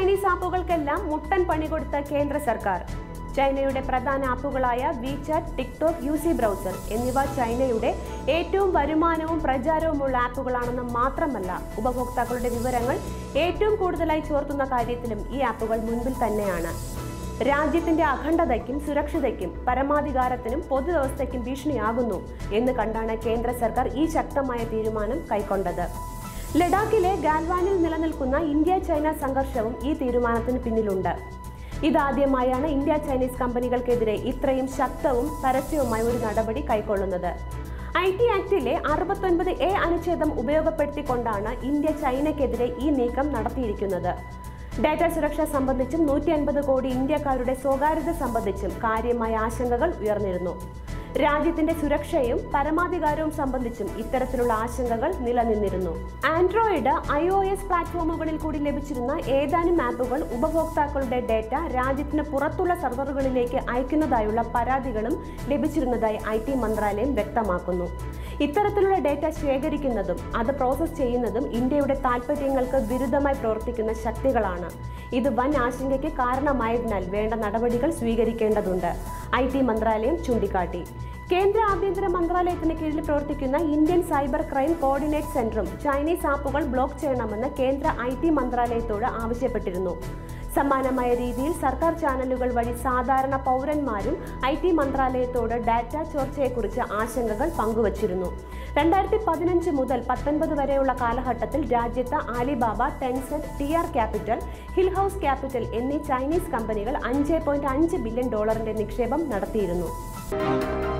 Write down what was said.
Chinese ആപ്പുകൾക്കെല്ലാം മുട്ടൻ പണി കൊടുത്ത കേന്ദ്ര സർക്കാർ ചൈനയുടെ പ്രധാന ആപ്പുകളായ WeChat TikTok U C browser എന്നിവ ചൈനയുടെ ഏറ്റവും വരുമാനവും പ്രചാരവുമുള്ള ആപ്പുകളാണെന്ന് മാത്രമല്ല ഉപഭോക്താക്കളുടെ വിവരങ്ങൾ ഏറ്റവും കൂടുതലായി ചോർത്തുന്ന കാര്യത്തിലും ഈ ആപ്പുകൾ മുൻപിൽ തന്നെയാണ് രാജ്യത്തിന്റെ അഖണ്ഡതയ്ക്കും സുരക്ഷിതയ്ക്കും പരമാധികാരത്തിനും പൊതുവ്യവസ്ഥയ്ക്കും ഭീഷണിയാകുന്നു എന്ന് കണ്ടാണ് കേന്ദ്ര സർക്കാർ ഈ ശക്തമായ തീരുമാനം കൈക്കൊണ്ടത് ലഡാക്കിലെ ഗാൽവാനിൽ നിലനിൽക്കുന്ന ഇന്ത്യ ചൈന സംഘർഷവും ഈ തീരുമാനത്തിന് പിന്നിലുണ്ട് ഇതാദ്യമായാണ് ഇന്ത്യ ചൈനീസ് കമ്പനികൾക്കെതിരെ ഇത്രയും ശക്തവും പരസ്യവുമായ ഒരു നടപടി കൈക്കൊള്ളുന്നത് ഐ ടി ആക്ടിലെ അറുപത്തൊൻപത് എ അനുച്ഛേദം ഉപയോഗപ്പെടുത്തിക്കൊണ്ടാണ് ഇന്ത്യ ചൈനയ്ക്കെതിരെ ഈ നീക്കം നടത്തിയിരിക്കുന്നത് ഡാറ്റ സുരക്ഷ സംബന്ധിച്ചും നൂറ്റി അൻപത് കോടി ഇന്ത്യക്കാരുടെ സ്വകാര്യത സംബന്ധിച്ചും കാര്യമായ ആശങ്കകൾ ഉയർന്നിരുന്നു രാജ്യത്തിന്റെ സുരക്ഷയും പരമാധികാരവും സംബന്ധിച്ചും ഇത്തരത്തിലുള്ള ആശങ്കകൾ നിലനിന്നിരുന്നു ആൻഡ്രോയിഡ് ഐ ഒ എസ് പ്ലാറ്റ്ഫോമുകളിൽ കൂടി ലഭിച്ചിരുന്ന ഏതാനും ആപ്പുകൾ ഉപഭോക്താക്കളുടെ ഡേറ്റ രാജ്യത്തിന് പുറത്തുള്ള സെർവറുകളിലേക്ക് അയക്കുന്നതായുള്ള പരാതികളും ലഭിച്ചിരുന്നതായി ഐ ടി മന്ത്രാലയം വ്യക്തമാക്കുന്നു ഇത്തരത്തിലുള്ള ഡേറ്റ ശേഖരിക്കുന്നതും അത് പ്രോസസ് ചെയ്യുന്നതും ഇന്ത്യയുടെ താൽപ്പര്യങ്ങൾക്ക് വിരുദ്ധമായി പ്രവർത്തിക്കുന്ന ശക്തികളാണ് ഇത് വൻ ആശങ്കയ്ക്ക് കാരണമായതിനാൽ വേണ്ട നടപടികൾ സ്വീകരിക്കേണ്ടതുണ്ട് ഐ ടി മന്ത്രാലയം ചൂണ്ടിക്കാട്ടി കേന്ദ്ര ആഭ്യന്തര മന്ത്രാലയത്തിന് കീഴിൽ പ്രവർത്തിക്കുന്ന ഇന്ത്യൻ സൈബർ ക്രൈം കോർഡിനേറ്റ് സെന്ററും ചൈനീസ് ആപ്പുകൾ ബ്ലോക്ക് ചെയ്യണമെന്ന് കേന്ദ്ര ഐ ടി മന്ത്രാലയത്തോട് ആവശ്യപ്പെട്ടിരുന്നു സമാനമായ രീതിയിൽ സർക്കാർ ചാനലുകൾ വഴി സാധാരണ പൗരന്മാരും ഐ ടി മന്ത്രാലയത്തോട് ഡാറ്റ ചോർച്ചയെക്കുറിച്ച് ആശങ്കകൾ പങ്കുവച്ചിരുന്നു രണ്ടായിരത്തി പതിനഞ്ച് മുതൽ പത്തൊൻപത് വരെയുള്ള കാലഘട്ടത്തിൽ രാജ്യത്ത് Alibaba Tencent T R Capital Hillhouse Capital എന്നീ ചൈനീസ് കമ്പനികൾ അഞ്ച് പോയിന്റ് അഞ്ച് ബില്യൺ ഡോളറിന്റെ നിക്ഷേപം നടത്തിയിരുന്നു